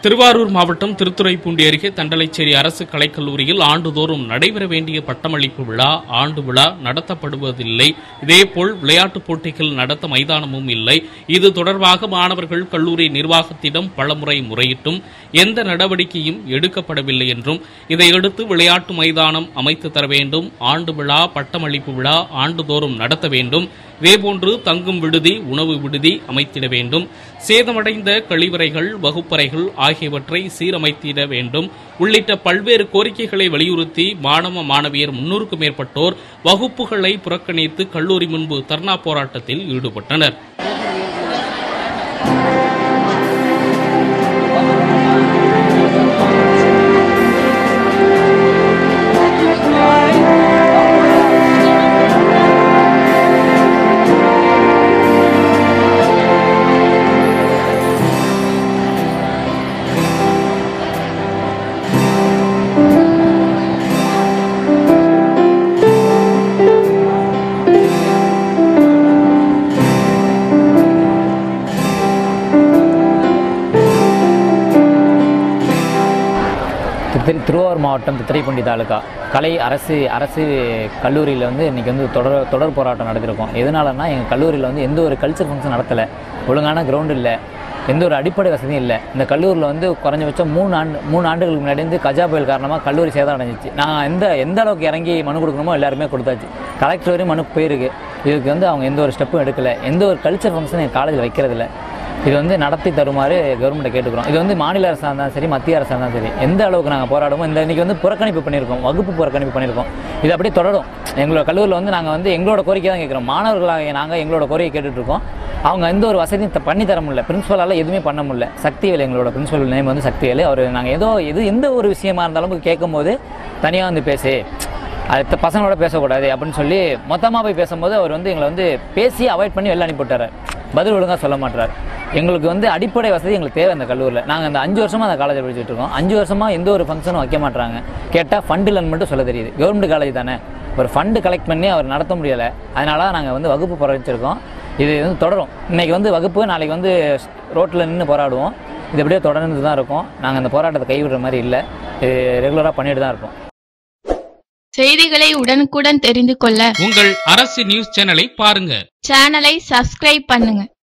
திருவாரூர் மாவட்டம் திருத்துறைப்பூண்டி அருகே தண்டலைச்சேரி அரசு கலைக்கல்லூரியில் ஆண்டுதோறும் நடைபெற வேண்டிய பட்டமளிப்பு விழா ஆண்டு விழா நடத்தப்படுவதில்லை இதேபோல் விளையாட்டுப் போட்டிகள் நடத்த மைதானமும் இல்லை இது தொடர்பாக மாணவர்கள் கல்லூரி நிர்வாகத்திடம் பலமுறை முறையிட்டும் எந்த நடவடிக்கையும் எடுக்கப்படவில்லை என்றும் இதையடுத்து விளையாட்டு மைதானம் அமைத்து தர வேண்டும் ஆண்டு விழா பட்டமளிப்பு விழா ஆண்டுதோறும் நடத்த வேண்டும் இதேபோன்று தங்கும் விடுதி உணவு விடுதி அமைத்திட வேண்டும் சேதமடைந்த கழிவறைகள் வகுப்பறைகள் ஆகியவற்றை சீரமைத்திட வேண்டும் உள்ளிட்ட பல்வேறு கோரிக்கைகளை வலியுறுத்தி மாணவ மாணவியர் முன்னூறுக்கும் மேற்பட்டோர் வகுப்புகளை புறக்கணித்து கல்லூரி முன்பு தர்ணா போராட்டத்தில் ஈடுபட்டனர் திரு திருவாரூர் மாவட்டம் தித்திரைப்பூண்டி தாலுகா கலை அரசு அரசு கல்லூரியில் வந்து இன்றைக்கி வந்து தொடர் தொடர் போராட்டம் நடத்திருக்கோம் எதனாலன்னா எங்கள் கல்லூரியில் வந்து எந்த ஒரு கல்ச்சர் ஃபங்க்ஷன் நடத்தலை ஒழுங்கான கிரவுண்டு இல்லை எந்த ஒரு அடிப்படை வசதியும் இல்லை இந்த கல்லூரியில் வந்து குறைஞ்சபட்சம் மூணு ஆண்டு மூணு ஆண்டுகளுக்கு முன்னாடி வந்து கஜா புயல் காரணமாக கல்லூரி சேதம் அடைஞ்சிச்சு நான் எந்த எந்த அளவுக்கு இறங்கி மனு கொடுக்கணுமோ எல்லாருமே கொடுத்தாச்சு கலெக்டர் வரையும் மனு போயிருக்கு இதுக்கு வந்து அவங்க எந்த ஒரு ஸ்டெப்பும் எடுக்கலை எந்த ஒரு கல்ச்சர் ஃபங்க்ஷனும் எங்கள் காலேஜில் வைக்கிறதில்ல இது வந்து நடத்தி தருமாறு கவர்மெண்ட்டை கேட்டுக்கிறோம் இது வந்து மாநில அரசாக இருந்தாலும் சரி மத்திய அரசாக இருந்தாலும் சரி எந்த அளவுக்கு நாங்கள் போராடுமோ இந்த இன்னைக்கு வந்து புறக்கணிப்பு பண்ணியிருக்கோம் வகுப்பு புறக்கணிப்பு பண்ணியிருக்கோம் இது அப்படியே தொடரும் எங்களோட கல்லூரியில் வந்து நாங்கள் வந்து எங்களோட கோரிக்கை தான் கேட்குறோம் மாணவர்களாக நாங்கள் எங்களோட கோரிக்கை கேட்டுட்டு இருக்கோம் அவங்க எந்த ஒரு வசதியும் த- பண்ணி தர முடியல பிரின்ஸ்பலால் எதுவுமே பண்ண முடியல சக்திவேல் எங்களோட பிரின்ஸ்பல் நேம் வந்து சக்திவேல் அவர் நாங்கள் ஏதோ எது எந்த ஒரு விஷயமா இருந்தாலும் போய் கேட்கும்போது தனியாக வந்து பேசு அது த- பசங்களோட பேசக்கூடாது அப்படின்னு சொல்லி மொத்தமாக போய் பேசும்போது அவர் வந்து எங்களை வந்து பேசி அவாய்ட் பண்ணி வெளில அனுப்பிவிட்டாரு பதில் ஒழுங்காக சொல்ல மாட்டார் எங்களுக்கு வந்து அடிப்படை வசதி எங்களுக்கு தேவை அந்த கல்லூரியில் நாங்கள் அந்த அஞ்சு வருஷமாக அந்த காலேஜில் படிச்சுட்டு இருக்கோம் அஞ்சு வருஷமாக எந்த ஒரு ஃபங்க்ஷனும் வைக்க மாட்டாங்க கேட்டால் ஃபண்டு இல்லைன்னு மட்டும் சொல்ல தெரியுது கவர்மெண்ட் காலேஜ் தானே ஒரு ஃபண்டு கலெக்ட் பண்ணி அவர் நடத்த முடியலை அதனால நாங்கள் வந்து வகுப்பு புறவச்சிருக்கோம் இது வந்து தொடரும் இன்னைக்கு வந்து வகுப்பு நாளைக்கு வந்து ரோட்டில் நின்று போராடுவோம் இது அப்படியே தொடர்ந்து தான் இருக்கும் நாங்கள் அந்த போராட்டத்தை கைவிடுற மாதிரி இல்லை ரெகுலராக பண்ணிட்டு தான் இருப்போம் செய்திகளை உடனுக்குடன் தெரிந்து கொள்ள உங்கள் அரசு நியூஸ் சேனலை பாருங்க சேனலை சப்ஸ்கிரைப் பண்ணுங்க